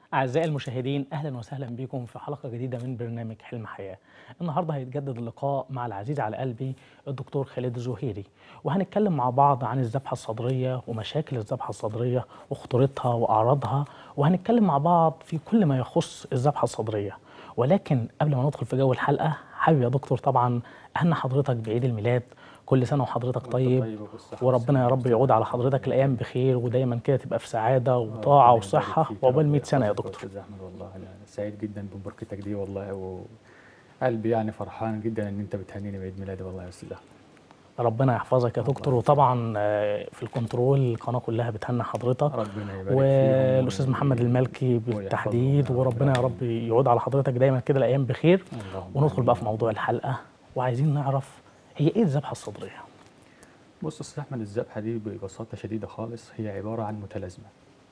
أعزائي المشاهدين أهلا وسهلا بكم في حلقة جديدة من برنامج حلم حياة النهاردة هيتجدد اللقاء مع العزيز على قلبي الدكتور خالد الزهيري وهنتكلم مع بعض عن الذبحة الصدرية ومشاكل الذبحة الصدرية وخطورتها وأعراضها وهنتكلم مع بعض في كل ما يخص الذبحة الصدرية ولكن قبل ما ندخل في جو الحلقة حابب يا دكتور طبعا أهنى حضرتك بعيد الميلاد كل سنة وحضرتك طيب وربنا يا رب يعود على حضرتك الايام بخير ودايما كده تبقى في سعاده وطاعه وصحه وعقبال 100 سنه يا دكتور استاذ احمد والله انا سعيد جدا بمباركتك دي والله وقلبي يعني فرحان جدا ان انت بتهنيني بعيد ميلادي والله يا استاذ احمد ربنا يحفظك يا دكتور وطبعا آه، في الكنترول القناه كلها بتهنى حضرتك ربنا يبارك فيهم والاستاذ محمد المالكي بالتحديد وربنا يا رب يعود على حضرتك دايما كده الايام بخير اللهم وندخل بقى في آمين. موضوع الحلقه وعايزين نعرف هي ايه الذبحه الصدريه بص يا استاذ احمد الذبحه دي ببساطه شديده خالص هي عباره عن متلازمه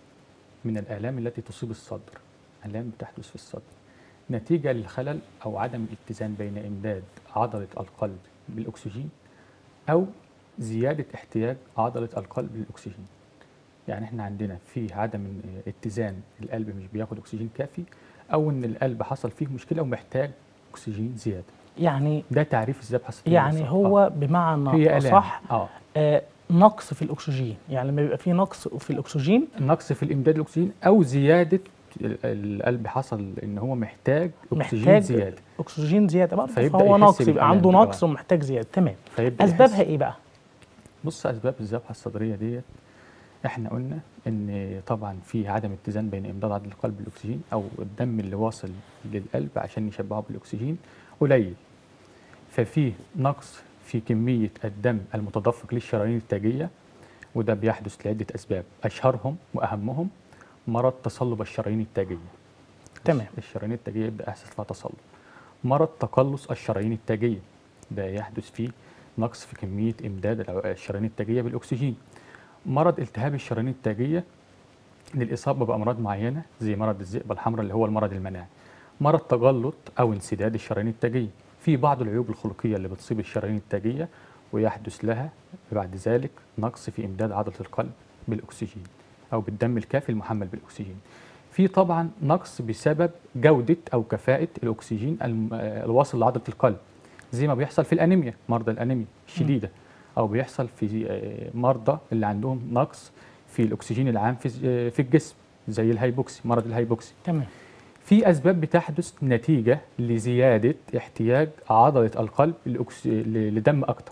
من الالام التي تصيب الصدر الام بتحدث في الصدر نتيجه للخلل او عدم الاتزان بين امداد عضله القلب بالاكسجين او زياده احتياج عضله القلب للاكسجين يعني احنا عندنا في عدم اتزان القلب مش بياخد اكسجين كافي او ان القلب حصل فيه مشكله ومحتاج اكسجين زياده يعني ده تعريف الذبحه الصدريه يعني بالظبط. هو آه. بمعنى هي الام صح اه آه نقص في الاكسجين يعني لما بيبقى في نقص في الاكسجين نقص في الامداد الاكسجين او زياده ال- القلب حصل ان هو محتاج اكسجين محتاج زياده اكسجين زياده برضه فيبدأ فهو يحس نقص يبقى عنده بالألم. نقص ومحتاج زياده تمام فيبدا اسبابها يحس- ايه بقى بص اسباب الذبحه الصدريه ديت احنا قلنا ان طبعا في عدم اتزان بين امداد عضله القلب بالاكسجين او الدم اللي واصل للقلب عشان يشبعه بالاكسجين قليل ففي نقص في كميه الدم المتدفق للشرايين التاجيه وده بيحدث لعده اسباب اشهرهم واهمهم مرض تصلب الشرايين التاجيه تمام. الشرايين التاجيه يبدا يحصل فيها تصلب مرض تقلص الشرايين التاجيه ده يحدث فيه نقص في كميه امداد الع- الشرايين التاجيه بالاكسجين مرض التهاب الشرايين التاجيه للاصابه بامراض معينه زي مرض الذئبه الحمراء اللي هو المرض المناعي مرض تجلط او انسداد الشرايين التاجيه في بعض العيوب الخلقيه اللي بتصيب الشرايين التاجيه ويحدث لها بعد ذلك نقص في امداد عضله القلب بالاكسجين او بالدم الكافي المحمل بالاكسجين في طبعا نقص بسبب جوده او كفاءه الاكسجين الم- آه، الواصل لعضله القلب زي ما بيحصل في الانيميا مرضى الانيميا الشديده او بيحصل في آه، مرضى اللي عندهم نقص في الاكسجين العام في آه، في الجسم زي الهايبوكسي مرض الهايبوكسي تمام في اسباب بتحدث نتيجه لزياده احتياج عضله القلب لأكس... ل- لدم اكتر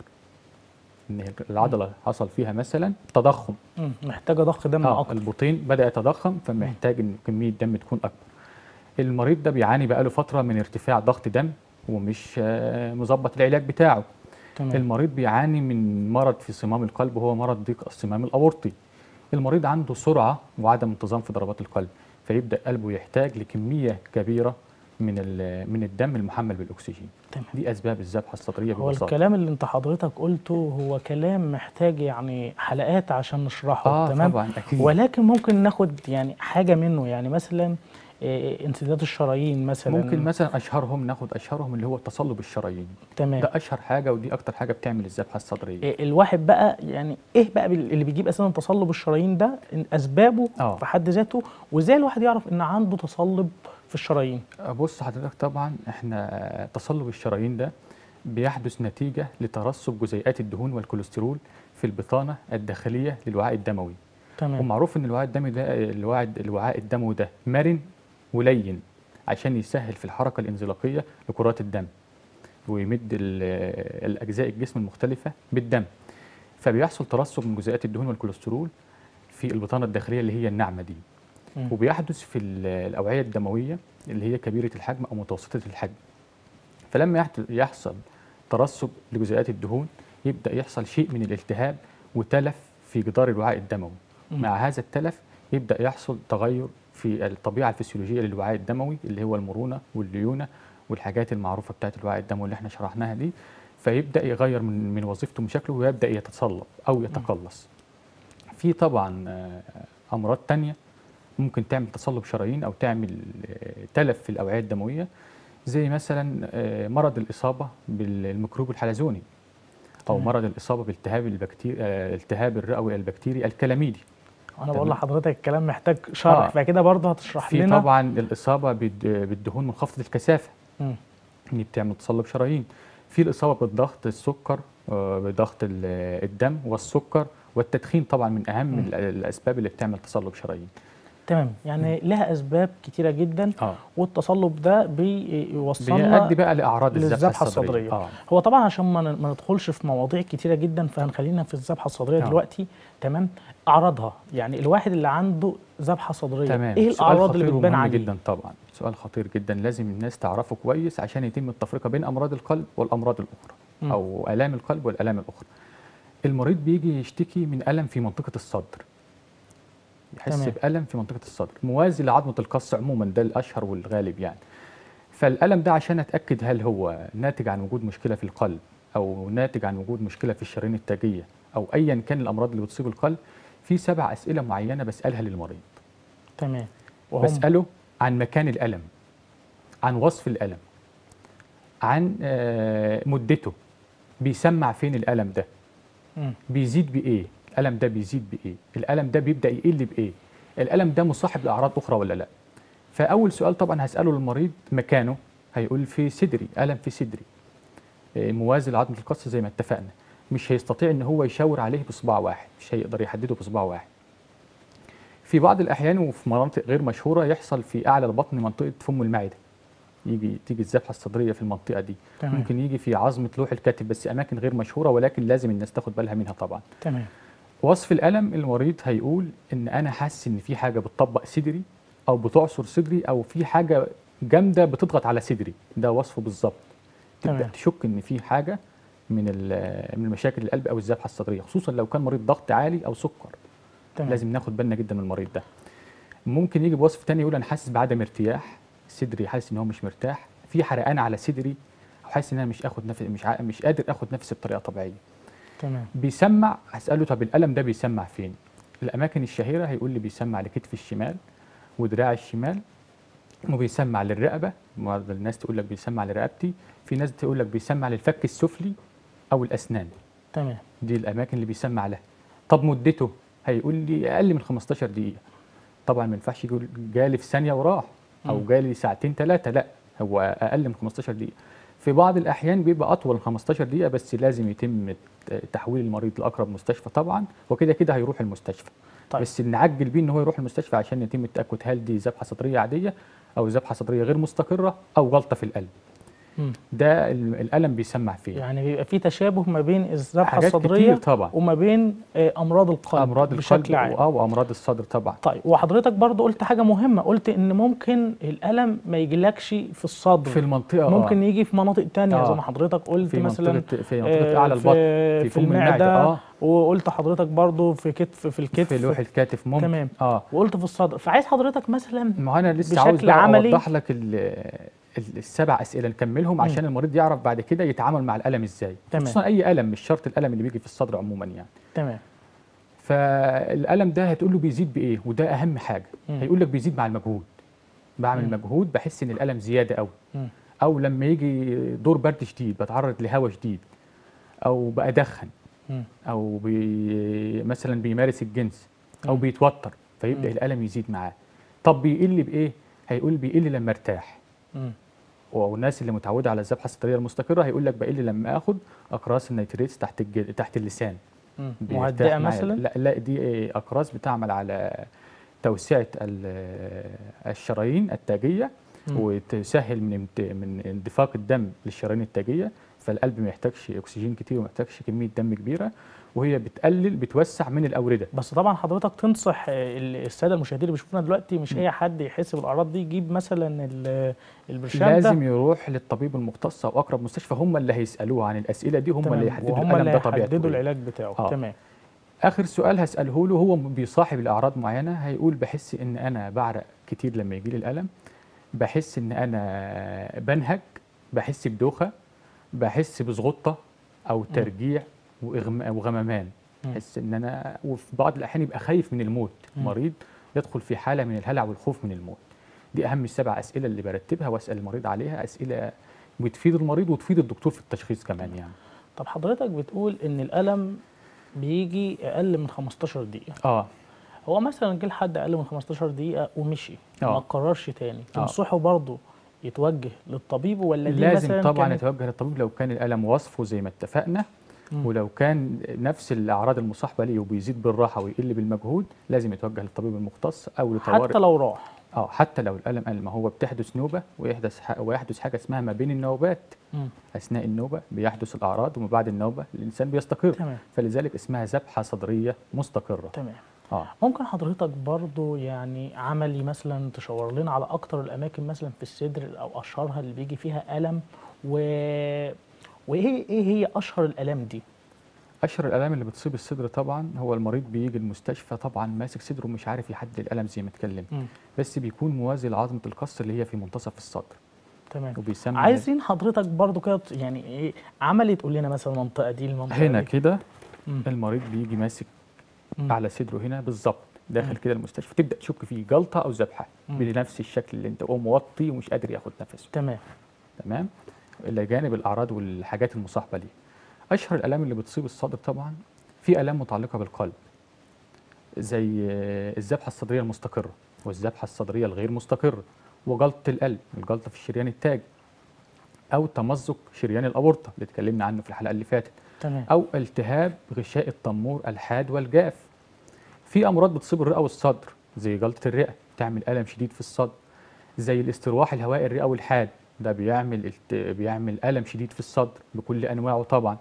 ان العضله حصل فيها مثلا تضخم مم. محتاجه ضخ دم اه اكتر البطين بدا يتضخم فمحتاج ان كميه دم تكون اكبر المريض ده بيعاني بقاله فتره من ارتفاع ضغط دم ومش آه، مظبط العلاج بتاعه تمام المريض بيعاني من مرض في صمام القلب وهو مرض ضيق الصمام الاورطي المريض عنده سرعه وعدم انتظام في ضربات القلب فيبدا قلبه يحتاج لكميه كبيره من ال- من الدم المحمل بالاكسجين تمام دي اسباب الذبحه الصدريه هو ببساطه الكلام اللي انت حضرتك قلته هو كلام محتاج يعني حلقات عشان نشرحه اه تمام طبعا اكيد ولكن ممكن ناخد يعني حاجه منه يعني مثلا إيه، انسداد الشرايين مثلا ممكن مثلا اشهرهم ناخد اشهرهم اللي هو تصلب الشرايين تمام ده اشهر حاجه ودي اكتر حاجه بتعمل الذبحه الصدريه إيه، الواحد بقى يعني ايه بقى بال- اللي بيجيب اساسا تصلب الشرايين ده إن اسبابه آه. في حد ذاته وازاي الواحد يعرف ان عنده تصلب في الشرايين بص حضرتك طبعا احنا تصلب الشرايين ده بيحدث نتيجه لترسب جزيئات الدهون والكوليسترول في البطانه الداخليه للوعاء الدموي تمام ومعروف ان الوعاء الدموي ده الوعاء الوعاء الدموي ده مرن ولين عشان يسهل في الحركه الانزلاقيه لكرات الدم ويمد ال- الاجزاء الجسم المختلفه بالدم فبيحصل ترسب من جزيئات الدهون والكوليسترول في البطانه الداخليه اللي هي الناعمه دي مم. وبيحدث في ال- الاوعيه الدمويه اللي هي كبيره الحجم او متوسطه الحجم فلما يحت- يحصل ترسب لجزيئات الدهون يبدا يحصل شيء من الالتهاب وتلف في جدار الوعاء الدموي مم. مع هذا التلف يبدا يحصل تغير في الطبيعه الفسيولوجيه للوعاء الدموي اللي هو المرونه والليونه والحاجات المعروفه بتاعت الوعاء الدموي اللي احنا شرحناها دي فيبدا يغير من من وظيفته من شكله ويبدا يتصلب او يتقلص في طبعا آه، امراض تانية ممكن تعمل تصلب شرايين او تعمل آه، تلف في الاوعيه الدمويه زي مثلا آه، مرض الاصابه بالميكروب الحلزوني او تمام. مرض الاصابه بالتهاب البكتيريا التهاب الرئوي البكتيري الكلاميدي انا بقول تمام. لحضرتك الكلام محتاج شرح آه. فكده برضه هتشرح في لنا طبعا الاصابه بالد- بالدهون منخفضه الكثافه مم. دي بتعمل تصلب شرايين في الاصابه بالضغط السكر آه، بضغط ال- الدم والسكر والتدخين طبعا من اهم مم. ال- الاسباب اللي بتعمل تصلب شرايين تمام يعني لها اسباب كتيره جدا اه والتصلب ده بيوصلنا بيؤدي بقى لاعراض الذبحه للذبحة الصدريه, الصدرية. اه هو طبعا عشان ما ن- ما ندخلش في مواضيع كتيره جدا فهنخلينا في الذبحه الصدريه آه. دلوقتي تمام اعراضها يعني الواحد اللي عنده ذبحه صدريه تمام ايه سؤال الاعراض اللي خطير بتبان ومهم عليه جدا طبعا سؤال خطير جدا لازم الناس تعرفه كويس عشان يتم التفرقه بين امراض القلب والامراض الاخرى مم. او الام القلب والالام الاخرى المريض بيجي يشتكي من الم في منطقه الصدر يحس تمام. بالم في منطقه الصدر موازي لعظمه القص عموما ده الاشهر والغالب يعني فالالم ده عشان اتاكد هل هو ناتج عن وجود مشكله في القلب او ناتج عن وجود مشكله في الشرايين التاجيه او ايا كان الامراض اللي بتصيب القلب في سبع اسئله معينه بسالها للمريض تمام وهم بسأله عن مكان الألم عن وصف الألم عن آه، مدته بيسمع فين الألم ده مم. بيزيد بإيه الألم ده بيزيد بإيه الألم ده بيبدأ يقل بإيه الألم ده مصاحب لأعراض أخرى ولا لا فأول سؤال طبعا هسأله للمريض مكانه هيقول في صدري ألم في صدري آه، موازي لعظمة القص زي ما اتفقنا مش هيستطيع ان هو يشاور عليه بصباع واحد مش هيقدر يحدده بصباع واحد في بعض الاحيان وفي مناطق غير مشهوره يحصل في اعلى البطن منطقه فم المعده يجي تيجي الذبحه الصدريه في المنطقه دي تمام. ممكن يجي في عظمه لوح الكتف بس اماكن غير مشهوره ولكن لازم الناس تاخد بالها منها طبعا تمام وصف الالم المريض هيقول ان انا حاسس ان في حاجه بتطبق صدري او بتعصر صدري او في حاجه جامده بتضغط على صدري ده وصفه بالظبط تبدا تمام. تشك ان في حاجه من ال- من مشاكل القلب او الذبحه الصدريه خصوصا لو كان مريض ضغط عالي او سكر تمام لازم ناخد بالنا جدا من المريض ده ممكن يجي بوصف تاني يقول انا حاسس بعدم ارتياح صدري حاسس ان هو مش مرتاح في حرقان على صدري او حاسس ان انا مش اخد نفس مش ع... مش قادر اخد نفسي بطريقه طبيعيه تمام بيسمع هساله طب الالم ده بيسمع فين الاماكن الشهيره هيقول لي بيسمع لكتف الشمال ودراع الشمال وبيسمع للرقبه بعض الناس تقول لك بيسمع لرقبتي في ناس تقول لك بيسمع للفك السفلي او الاسنان تمام دي الاماكن اللي بيسمع لها طب مدته هيقول لي اقل من 15 دقيقه طبعا ما ينفعش يقول جالي في ثانيه وراح او مم. جالي ساعتين ثلاثه لا هو اقل من 15 دقيقه في بعض الاحيان بيبقى اطول من 15 دقيقه بس لازم يتم ت- تحويل المريض لاقرب مستشفى طبعا وكده كده هيروح المستشفى طيب. بس نعجل بيه ان هو يروح المستشفى عشان يتم التاكد هل دي ذبحه صدريه عاديه او ذبحه صدريه غير مستقره او جلطه في القلب مم. ده ال- الالم بيسمع فين يعني بيبقى في تشابه ما بين الذبحه حاجات الصدريه كتير طبعا وما بين آه، امراض القلب امراض بشكل القلب عام اه وامراض الصدر طبعا طيب وحضرتك برضو قلت حاجه مهمه قلت ان ممكن الالم ما يجيلكش في الصدر في المنطقه ممكن آه يجي في مناطق تانية آه. زي ما حضرتك قلت في مثلا منطقه في منطقه آه، اعلى البطن في, في في فم المعدة، المعده آه. وقلت حضرتك برضو في كتف في الكتف في لوح الكتف ممكن تمام. اه وقلت في الصدر فعايز حضرتك مثلا ما هو انا لسه بشكل عاوز بقى عملي. اوضح لك ال- ال- السبع اسئله نكملهم عشان المريض يعرف بعد كده يتعامل مع الالم ازاي تمام. خصوصا اي الم مش شرط الالم اللي بيجي في الصدر عموما يعني تمام فالالم ده هتقول له بيزيد بايه وده اهم حاجه مم. هيقول لك بيزيد مع المجهود بعمل مم. مجهود بحس ان الالم زياده قوي مم. او لما يجي دور برد شديد بتعرض لهواء شديد او بدخن مم. او بي مثلا بيمارس الجنس او مم. بيتوتر فيبدا مم. الالم يزيد معاه طب بيقل بايه هيقول بيقل لما ارتاح مم. مم. بيرتاح مهدئه معايا. مثلا لا لا دي إيه، اقراص بتعمل على توسعه ال- الشرايين التاجيه مم. وتسهل من امت- من اندفاق الدم للشرايين التاجيه فالقلب ما يحتاجش اكسجين كتير وما يحتاجش كميه دم كبيره وهي بتقلل بتوسع من الاورده بس طبعا حضرتك تنصح آه، ال- الساده المشاهدين اللي بيشوفونا دلوقتي مش م. اي حد يحس بالاعراض دي يجيب مثلا ال- البرشام لازم ده يروح للطبيب المختص او اقرب مستشفى هم اللي هيسالوه عن الاسئله دي هم تمام. اللي يحددوا وهم الالم اللي ده طبيعته هيحددوا إيه. العلاج بتاعه آه. تمام اخر سؤال هساله له هو بيصاحب الاعراض معينه هيقول بحس ان انا بعرق كتير لما يجي لي الالم بحس ان انا بنهج بحس بدوخه بحس بزغطه او ترجيع وإغم- وغممان مم. بحس ان انا وفي بعض الاحيان يبقى خايف من الموت مم. مريض يدخل في حاله من الهلع والخوف من الموت دي اهم السبع اسئله اللي برتبها واسال المريض عليها اسئله بتفيد المريض وتفيد الدكتور في التشخيص كمان يعني طب حضرتك بتقول ان الالم بيجي اقل من 15 دقيقه اه هو مثلا جه لحد اقل من 15 دقيقه ومشي آه. ما قررش تاني آه. تنصحه برضه يتوجه للطبيب ولا دي لازم مثلا طبعا كانت- يتوجه للطبيب لو كان الالم وصفه زي ما اتفقنا مم. ولو كان نفس الاعراض المصاحبه ليه وبيزيد بالراحه ويقل بالمجهود لازم يتوجه للطبيب المختص او لطوارئ حتى لو راح اه حتى لو الالم قل ما هو بتحدث نوبه ويحدث ح... ويحدث حاجه اسمها ما بين النوبات مم. اثناء النوبه بيحدث الاعراض وما بعد النوبه الانسان بيستقر تمام فلذلك اسمها ذبحه صدريه مستقره تمام اه ممكن حضرتك برضو يعني عملي مثلا تشاور لنا على اكتر الاماكن مثلا في الصدر او اشهرها اللي بيجي فيها الم و... وايه ايه هي اشهر الالام دي اشهر الالام اللي بتصيب الصدر طبعا هو المريض بيجي المستشفى طبعا ماسك صدره ومش عارف يحدد الالم زي ما اتكلم مم. بس بيكون موازي لعظمه القص اللي هي في منتصف الصدر تمام وبيسمى عايزين حضرتك برضو كده ت- يعني ايه عملي تقول لنا مثلا المنطقه دي المنطقه هنا دي. كده مم. المريض بيجي ماسك مم. على صدره هنا بالظبط داخل مم. كده المستشفى تبدا تشك فيه جلطه او ذبحه مم. بنفس الشكل اللي انت هو موطي ومش قادر ياخد نفسه تمام تمام الى جانب الاعراض والحاجات المصاحبه ليه اشهر الالام اللي بتصيب الصدر طبعا في الام متعلقه بالقلب زي آه، الذبحه الصدريه المستقره والذبحه الصدريه الغير مستقره وجلطه القلب الجلطه في الشريان التاجي او تمزق شريان الاورطه اللي اتكلمنا عنه في الحلقه اللي فاتت تمام او التهاب غشاء التنمور الحاد والجاف في امراض بتصيب الرئه والصدر زي جلطه الرئه بتعمل الم شديد في الصدر زي الاسترواح الهوائي الرئوي الحاد ده بيعمل الت... بيعمل الم شديد في الصدر بكل انواعه طبعا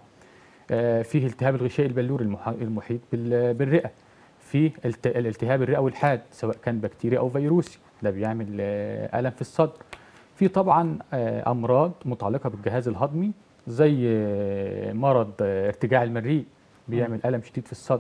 آه فيه التهاب الغشاء البلوري المح... المحيط بال... بالرئه في الت... الالتهاب الرئوي الحاد سواء كان بكتيري او فيروسي ده بيعمل آه الم في الصدر في طبعا آه امراض متعلقه بالجهاز الهضمي زي آه مرض آه ارتجاع المريء بيعمل الم شديد في الصدر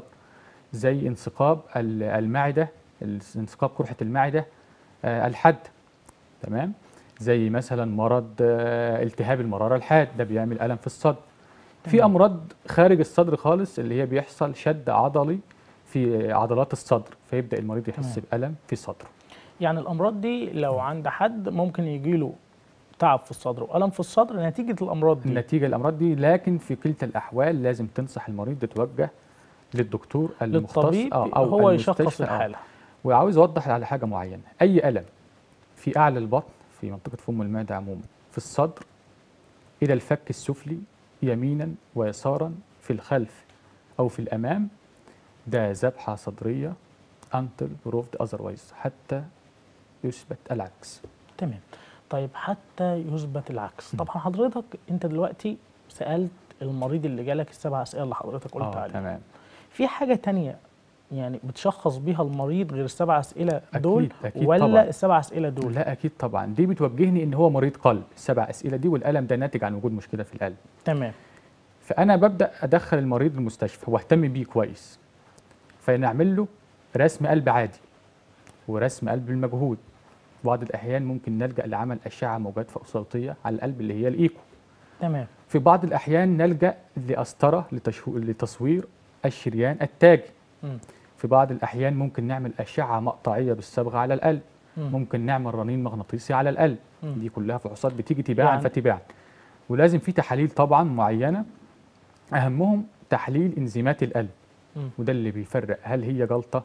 زي انسقاب ال- المعده انسقاب قرحه المعده آه، الحاد تمام زي مثلا مرض آه، التهاب المراره الحاد ده بيعمل الم في الصدر في تمام. امراض خارج الصدر خالص اللي هي بيحصل شد عضلي في عضلات الصدر فيبدا المريض يحس تمام. بالم في صدره يعني الامراض دي لو عند حد ممكن يجي له تعب في الصدر والم في الصدر نتيجه الامراض دي نتيجه الامراض دي لكن في كلتا الاحوال لازم تنصح المريض يتوجه للدكتور المختص للطبيب آه، او هو يشخص المستشفى، آه. الحاله وعاوز اوضح على حاجه معينه اي الم في اعلى البطن في منطقه فم المعده عموما في الصدر الى الفك السفلي يمينا ويسارا في الخلف او في الامام ده ذبحه صدريه until proved otherwise حتى يثبت العكس تمام طيب حتى يثبت العكس طبعا حضرتك انت دلوقتي سالت المريض اللي جالك السبع اسئله اللي حضرتك قلت اه عليها تمام في حاجه تانية يعني بتشخص بيها المريض غير السبع اسئله أكيد- دول أكيد ولا طبعاً. السبع اسئله دول لا اكيد طبعا دي بتوجهني ان هو مريض قلب السبع اسئله دي والالم ده ناتج عن وجود مشكله في القلب تمام فانا ببدا ادخل المريض المستشفى واهتم بيه كويس فنعمل له رسم قلب عادي ورسم قلب بالمجهود بعض الاحيان ممكن نلجا لعمل اشعه موجات فوق صوتيه على القلب اللي هي الايكو تمام في بعض الاحيان نلجا لقسطره لتشو... لتصوير الشريان التاجي مم. في بعض الاحيان ممكن نعمل اشعه مقطعيه بالصبغه على القلب مم. ممكن نعمل رنين مغناطيسي على القلب مم. دي كلها فحوصات بتيجي تباعا يعني- فتباعا ولازم في تحاليل طبعا معينه اهمهم تحليل انزيمات القلب مم. وده اللي بيفرق هل هي جلطه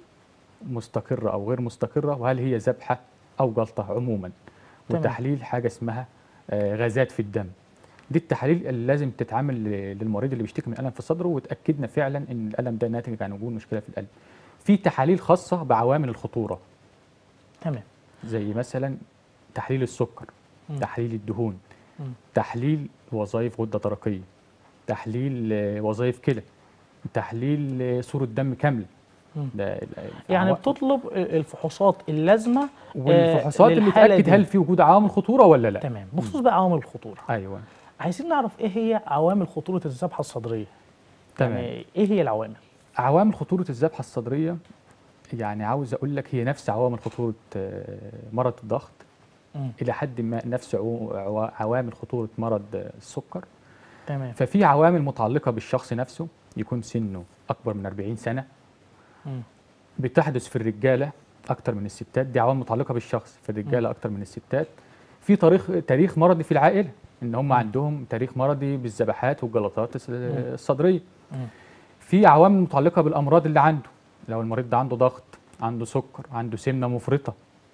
مستقره او غير مستقره وهل هي ذبحه او جلطه عموما تمام. وتحليل حاجه اسمها آه، غازات في الدم دي التحاليل اللي لازم تتعمل ل- للمريض اللي بيشتكي من الم في صدره وتاكدنا فعلا ان الالم ده ناتج عن وجود مشكله في القلب في تحاليل خاصه بعوامل الخطوره تمام زي مثلا تحليل السكر مم. تحليل الدهون مم. تحليل وظائف غده درقيه تحليل آه، وظائف كلى تحليل آه، صوره دم كامله مم. ده ال- يعني عوا- بتطلب الفحوصات اللازمه والفحوصات اللي للحالة تاكد دي. هل في وجود عوامل خطوره ولا لا تمام بخصوص بقى عوامل الخطوره ايوه عايزين نعرف ايه هي عوامل خطوره الذبحه الصدريه تمام يعني ايه هي العوامل عوامل خطوره الذبحه الصدريه يعني عاوز اقول لك هي نفس عوامل خطوره آه، مرض الضغط مم. الى حد ما نفس عو- عوا- عوامل خطوره مرض آه، السكر تمام ففي عوامل متعلقه بالشخص نفسه يكون سنه اكبر من 40 سنه مم. بتحدث في الرجاله اكتر من الستات دي عوامل متعلقه بالشخص في الرجاله اكتر من الستات في تاريخ تاريخ مرضي في العائله ان هم عندهم تاريخ مرضي بالذبحات والجلطات الس- الصدريه مم. في عوامل متعلقه بالامراض اللي عنده لو المريض ده عنده ضغط عنده سكر عنده سمنه مفرطه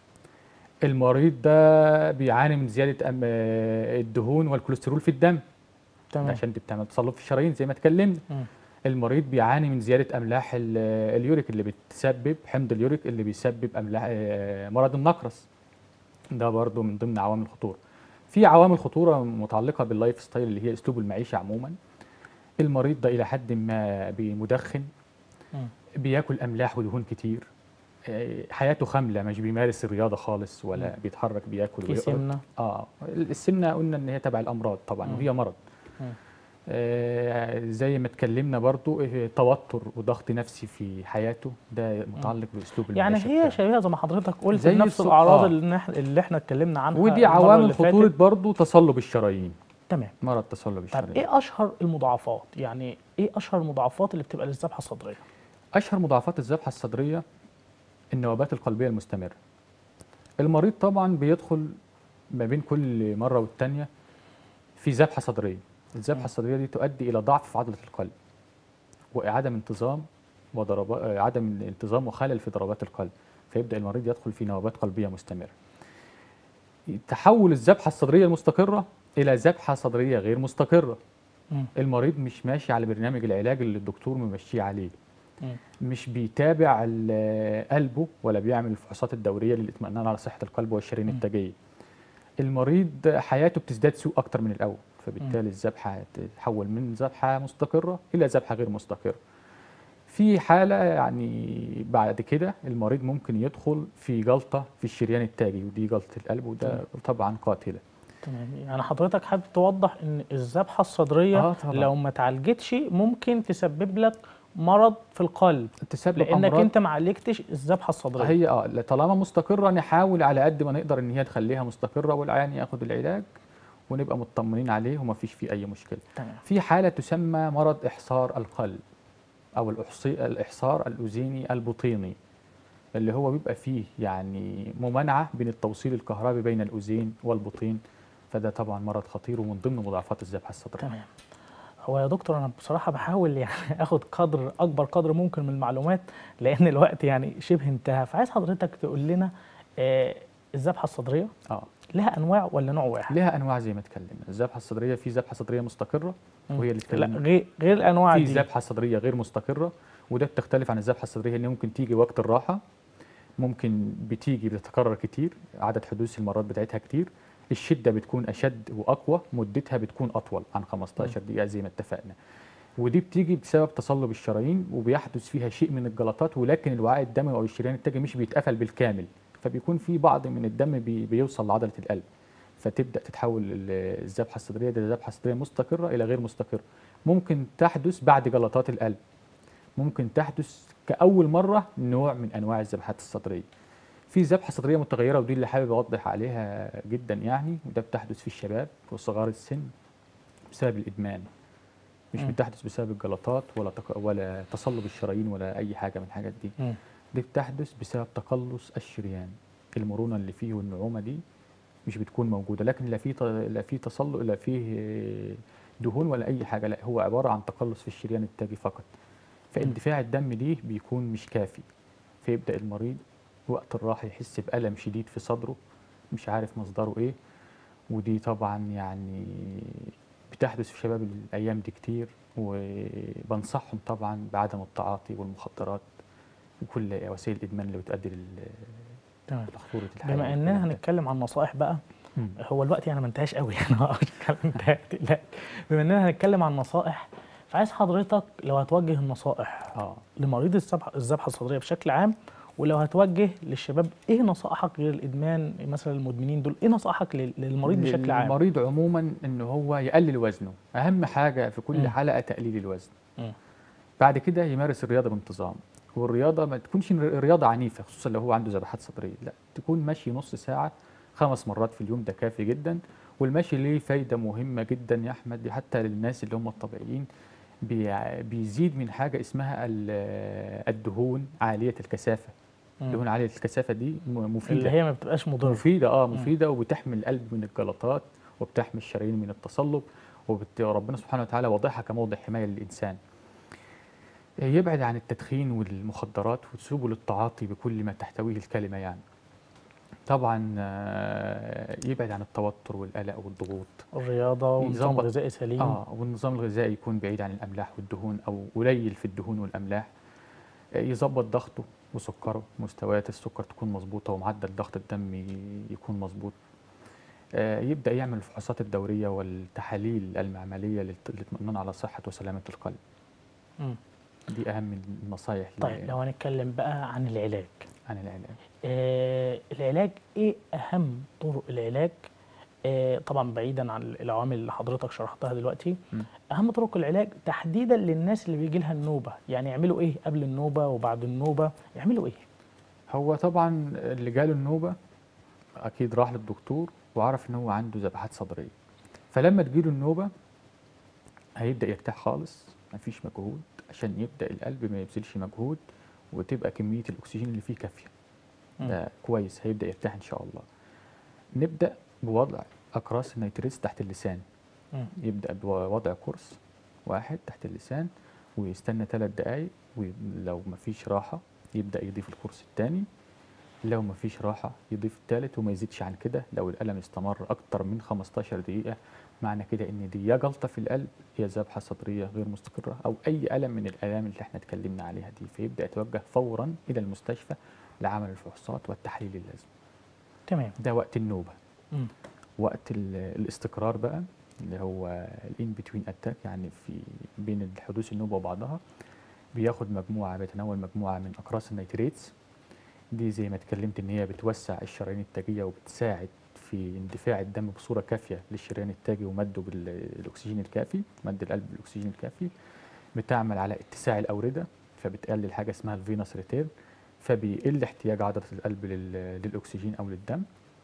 المريض ده بيعاني من زياده أم آه، الدهون والكوليسترول في الدم تمام عشان دي بتعمل تصلب في الشرايين زي ما اتكلمنا مم. المريض بيعاني من زياده املاح ال- اليوريك اللي بتسبب حمض اليوريك اللي بيسبب املاح آه، مرض النقرس ده برضو من ضمن عوامل الخطوره في عوامل خطوره متعلقه باللايف ستايل اللي هي اسلوب المعيشه عموما المريض ده الى حد ما بمدخن مم. بياكل املاح ودهون كتير آه، حياته خامله مش بيمارس الرياضه خالص ولا مم. بيتحرك بياكل في ويقعد. سمنه اه السمنه قلنا ان هي تبع الامراض طبعا مم. وهي مرض مم. آه زي ما اتكلمنا برضو آه، توتر وضغط نفسي في حياته ده متعلق باسلوب يعني المعيشه هي بتاعه. شبيهه زي ما حضرتك قلت زي نفس السو- الاعراض آه. اللي احنا اللي احنا اتكلمنا عنها ودي المرة عوامل اللي فاتت. خطوره برضو تصلب الشرايين تمام مرض تصلب طب الشرايين ايه اشهر المضاعفات يعني ايه اشهر المضاعفات اللي بتبقى للذبحه الصدريه اشهر مضاعفات الذبحه الصدريه النوبات القلبيه المستمره المريض طبعا بيدخل ما بين كل مره والتانيه في ذبحه صدريه الذبحه مم. الصدريه دي تؤدي الى ضعف في عضله القلب وعدم انتظام وضربات عدم انتظام وخلل في ضربات القلب فيبدا المريض يدخل في نوبات قلبيه مستمره تحول الذبحه الصدريه المستقره الى ذبحه صدريه غير مستقره مم. المريض مش ماشي على برنامج العلاج اللي الدكتور ممشيه عليه مم. مش بيتابع ال- قلبه ولا بيعمل الفحوصات الدوريه للاطمئنان على صحه القلب والشرايين مم. التاجيه المريض حياته بتزداد سوء اكتر من الاول فبالتالي الذبحه تتحول من ذبحه مستقره الى ذبحه غير مستقره في حاله يعني بعد كده المريض ممكن يدخل في جلطه في الشريان التاجي ودي جلطه القلب وده تمام. طبعا قاتله تمام يعني حضرتك حابب توضح ان الذبحه الصدريه آه طبعاً. لو ما اتعالجتش ممكن تسبب لك مرض في القلب تسبب لانك أمراض انت ما عالجتش الذبحه الصدريه هي اه لا، طالما مستقره نحاول على قد ما نقدر ان هي نخليها مستقره والعيان ياخد العلاج ونبقى مطمنين عليه وما فيش فيه اي مشكله تمام في حاله تسمى مرض احصار القلب او الإحصي الاحصار الاذيني البطيني اللي هو بيبقى فيه يعني ممانعه بين التوصيل الكهربي بين الاذين والبطين فده طبعا مرض خطير ومن ضمن مضاعفات الذبحه الصدريه تمام هو يا دكتور انا بصراحه بحاول يعني اخد قدر اكبر قدر ممكن من المعلومات لان الوقت يعني شبه انتهى فعايز حضرتك تقول لنا آه الذبحه الصدريه اه لها انواع ولا نوع واحد لها انواع زي ما اتكلمنا الذبحه الصدريه في ذبحه صدريه مستقره مم. وهي اللي لا اتكلمنا غير غير الانواع في دي ذبحه صدريه غير مستقره وده بتختلف عن الذبحه الصدريه ان ممكن تيجي وقت الراحه ممكن بتيجي بتتكرر كتير عدد حدوث المرات بتاعتها كتير الشده بتكون اشد واقوى مدتها بتكون اطول عن 15 دقيقه زي ما اتفقنا ودي بتيجي بسبب تصلب الشرايين وبيحدث فيها شيء من الجلطات ولكن الوعاء الدموي او الشريان التاجي مش بيتقفل بالكامل فبيكون في بعض من الدم بي بيوصل لعضله القلب فتبدا تتحول ال- الذبحه الصدريه دي ذبحه صدريه مستقره الى غير مستقره ممكن تحدث بعد جلطات القلب ممكن تحدث كأول مرة نوع من أنواع الذبحات الصدرية في ذبحة صدرية متغيرة ودي اللي حابب أوضح عليها جدا يعني وده بتحدث في الشباب وصغار السن بسبب الإدمان مش مم. بتحدث بسبب الجلطات ولا تق... ولا تصلب الشرايين ولا أي حاجة من الحاجات دي مم. دي بتحدث بسبب تقلص الشريان المرونة اللي فيه والنعومة دي مش بتكون موجودة لكن لا في ت- لا في تصلب لا فيه آه، دهون ولا أي حاجة لا هو عبارة عن تقلص في الشريان التاجي فقط فاندفاع الدم دي بيكون مش كافي فيبدأ المريض وقت الراحة يحس بألم شديد في صدره مش عارف مصدره إيه ودي طبعا يعني بتحدث في شباب الأيام دي كتير وبنصحهم طبعا بعدم التعاطي والمخدرات وكل وسائل الإدمان اللي بتؤدي لل- تمام لخطورة الحياة بما اننا هنتكلم عن نصائح بقى مم. هو الوقت يعني ما انتهاش قوي يعني ما اقدرش اتكلم انتهى لا بما اننا هنتكلم عن نصائح فعايز حضرتك لو هتوجه النصائح اه لمريض الذبحه الذبحه الصدريه بشكل عام ولو هتوجه للشباب ايه نصائحك غير الادمان مثلا المدمنين دول ايه نصائحك لل- للمريض بشكل عام المريض عموما ان هو يقلل وزنه اهم حاجه في كل مم. حلقه تقليل الوزن مم. بعد كده يمارس الرياضه بانتظام والرياضه ما تكونش رياضه عنيفه خصوصا لو هو عنده ذبحات صدريه لا تكون مشي نص ساعه خمس مرات في اليوم ده كافي جدا والمشي ليه فايده مهمه جدا يا احمد حتى للناس اللي هم الطبيعيين بي- بيزيد من حاجه اسمها ال- الدهون عاليه الكثافه مم. الدهون عاليه الكثافه دي م- اللي مفيده هي ما بتبقاش مضره مفيدة اه مفيدة وبتحمي القلب من الجلطات وبتحمي الشرايين من التصلب وبت- وربنا سبحانه وتعالى واضحها كموضع حماية للإنسان يبعد عن التدخين والمخدرات وسبل التعاطي بكل ما تحتويه الكلمة يعني طبعا آه، يبعد عن التوتر والقلق والضغوط الرياضه ونظام يظبط- غذائي سليم اه والنظام الغذائي يكون بعيد عن الاملاح والدهون او قليل في الدهون والاملاح آه، يظبط ضغطه وسكره مستويات السكر تكون مظبوطه ومعدل ضغط الدم ي- يكون مظبوط آه، يبدا يعمل الفحوصات الدوريه والتحاليل المعمليه للت- للاطمئنان على صحه وسلامه القلب مم. دي اهم النصائح ل- طيب لو هنتكلم بقى عن العلاج عن العلاج آه العلاج ايه اهم طرق العلاج آه طبعا بعيدا عن العوامل اللي حضرتك شرحتها دلوقتي مم. اهم طرق العلاج تحديدا للناس اللي بيجي لها النوبه يعني يعملوا ايه قبل النوبه وبعد النوبه يعملوا ايه هو طبعا اللي جاله النوبه اكيد راح للدكتور وعرف ان هو عنده ذبحات صدريه فلما تجيله النوبه هيبدا يرتاح خالص مفيش مجهود عشان يبدا القلب ما يبذلش مجهود وتبقى كميه الاكسجين اللي فيه كافيه مم. ده كويس هيبدا يرتاح ان شاء الله نبدا بوضع اقراص النيتريز تحت اللسان مم. يبدا بوضع قرص واحد تحت اللسان ويستنى ثلاث دقائق ولو مفيش راحه يبدا يضيف القرص الثاني لو مفيش راحه يضيف الثالث وما يزيدش عن كده لو الالم استمر اكتر من 15 دقيقه معنى كده ان دي يا جلطه في القلب يا ذبحه صدريه غير مستقره او اي الم من الالام اللي احنا اتكلمنا عليها دي فيبدا يتوجه فورا الى المستشفى لعمل الفحوصات والتحاليل اللازمه تمام ده وقت النوبه مم. وقت ال- الاستقرار بقى اللي هو الان بتوين اتاك يعني في بين حدوث النوبه وبعضها بياخد مجموعه بيتناول مجموعه من اقراص النيتريتس دي زي ما اتكلمت ان هي بتوسع الشرايين التاجيه وبتساعد في اندفاع الدم بصوره كافيه للشريان التاجي ومده بالاكسجين الكافي مد القلب بالاكسجين الكافي بتعمل على اتساع الاورده فبتقلل حاجه اسمها الفينوس ريتيرن فبيقل احتياج عضله القلب لل- للاكسجين او للدم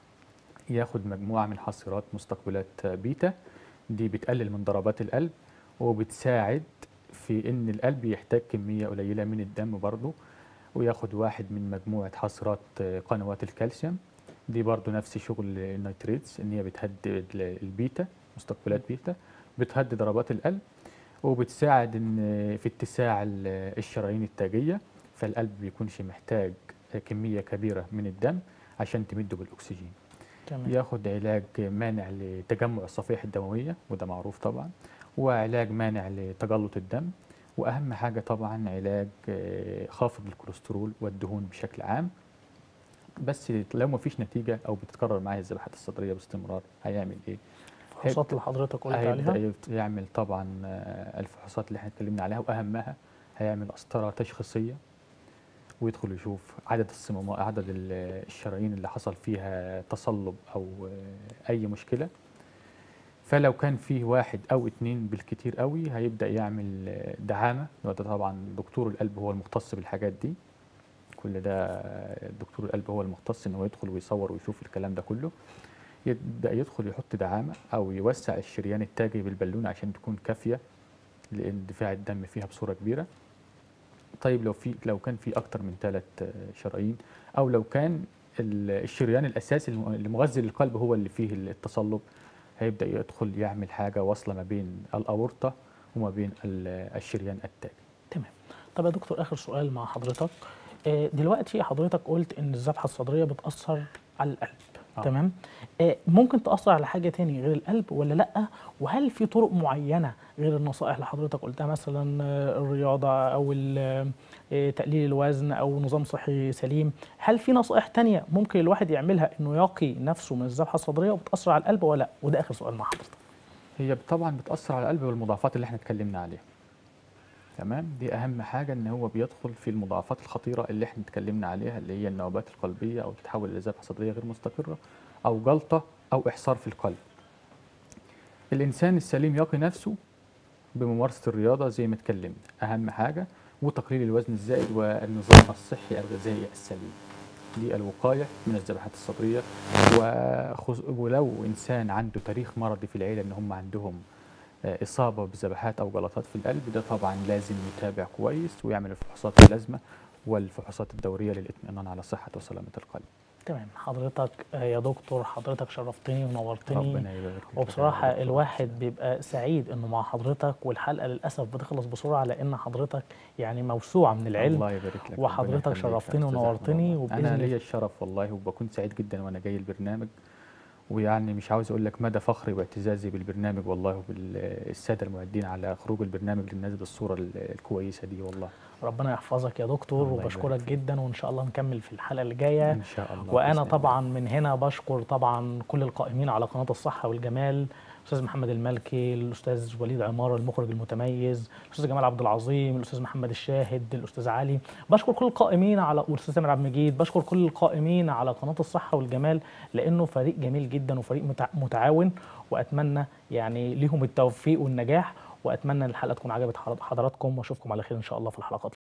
ياخد مجموعه من حصيرات مستقبلات بيتا دي بتقلل من ضربات القلب وبتساعد في ان القلب يحتاج كميه قليله من الدم برضه وياخد واحد من مجموعه حصيرات قنوات الكالسيوم دي برضو نفس شغل النيتريتس ان هي بتهدد البيتا مستقبلات بيتا بتهدي ضربات القلب وبتساعد ان في اتساع ال- الشرايين التاجيه فالقلب بيكونش محتاج كميه كبيره من الدم عشان تمده بالاكسجين تمام ياخد علاج مانع لتجمع الصفائح الدمويه وده معروف طبعا وعلاج مانع لتجلط الدم واهم حاجه طبعا علاج آه، خافض الكوليسترول والدهون بشكل عام بس لو ما فيش نتيجه او بتتكرر معاه الذبحات الصدريه باستمرار هيعمل ايه؟ الفحوصات اللي حضرتك قلت هيبدا عليها يت- يعمل طبعا آه، الفحوصات اللي احنا اتكلمنا عليها واهمها هيعمل قسطره تشخيصيه ويدخل يشوف عدد الصمامات عدد ال- الشرايين اللي حصل فيها تصلب او آه، اي مشكله فلو كان فيه واحد او اتنين بالكتير قوي هيبدا يعمل آه، دعامه وده طبعا دكتور القلب هو المختص بالحاجات دي كل ده آه، دكتور القلب هو المختص ان هو يدخل ويصور ويشوف الكلام ده كله يبدا يدخل يحط دعامه او يوسع الشريان التاجي بالبالونه عشان تكون كافيه لاندفاع الدم فيها بصوره كبيره طيب لو في لو كان في اكتر من ثلاث شرايين او لو كان ال- الشريان الاساسي الم- اللي مغذي للقلب هو اللي فيه التصلب هيبدا يدخل يعمل حاجه واصله ما بين الاورطه وما بين ال- الشريان التاجي تمام طب يا دكتور اخر سؤال مع حضرتك آه، دلوقتي حضرتك قلت ان الذبحه الصدريه بتاثر على القلب آه. تمام آه، ممكن تاثر على حاجه تاني غير القلب ولا لا وهل في طرق معينه غير النصائح اللي حضرتك قلتها مثلا آه، الرياضه او ال- آه، تقليل الوزن او نظام صحي سليم هل في نصائح تانية ممكن الواحد يعملها انه يقي نفسه من الذبحه الصدريه وبتاثر على القلب ولا لا وده اخر سؤال مع حضرتك هي طبعا بتاثر على القلب والمضاعفات اللي احنا اتكلمنا عليها تمام دي اهم حاجه ان هو بيدخل في المضاعفات الخطيره اللي احنا اتكلمنا عليها اللي هي النوبات القلبيه او تتحول الى ذبحه صدريه غير مستقره او جلطه او احصار في القلب الانسان السليم يقي نفسه بممارسه الرياضه زي ما اتكلمنا اهم حاجه وتقليل الوزن الزائد والنظام الصحي الغذائي السليم دي الوقايه من الذبحات الصدريه وخص... ولو انسان عنده تاريخ مرضي في العيله ان هم عندهم آه، اصابه بذبحات او جلطات في القلب ده طبعا لازم يتابع كويس ويعمل الفحوصات اللازمه والفحوصات الدوريه للاطمئنان على صحه وسلامه القلب تمام حضرتك آه، يا دكتور حضرتك شرفتني ونورتني ربنا يبارك فيك. وبصراحة يا دكتور. الواحد بيبقى سعيد انه مع حضرتك والحلقة للأسف بتخلص بسرعة لأن حضرتك يعني موسوعة من العلم الله يبارك لك ربنا وحضرتك يخليك يا شرفتني أستاذ ونورتني أحمد والله. وبإذن انا الله- ليا الشرف والله وبكون سعيد جدا وانا جاي البرنامج ويعني مش عاوز اقول لك مدى فخري واعتزازي بالبرنامج والله وبالساده المعدين على خروج البرنامج للناس بالصوره ال- الكويسه دي والله ربنا يحفظك يا دكتور الله وبشكرك يبارك فيك. جدا وإن شاء الله نكمل في الحلقة اللي جاية ان شاء الله وانا بإذن الله. طبعا من هنا بشكر طبعا كل القائمين على قناه الصحه والجمال الاستاذ محمد المالكي الاستاذ وليد عماره المخرج المتميز الاستاذ جمال عبد العظيم الاستاذ محمد الشاهد الاستاذ علي بشكر كل القائمين على والاستاذ سامر عبد المجيد بشكر كل القائمين على قناه الصحه والجمال لانه فريق جميل جدا وفريق متع- متعاون واتمنى يعني ليهم التوفيق والنجاح واتمنى ان الحلقه تكون عجبت حضراتكم واشوفكم على خير ان شاء الله في الحلقات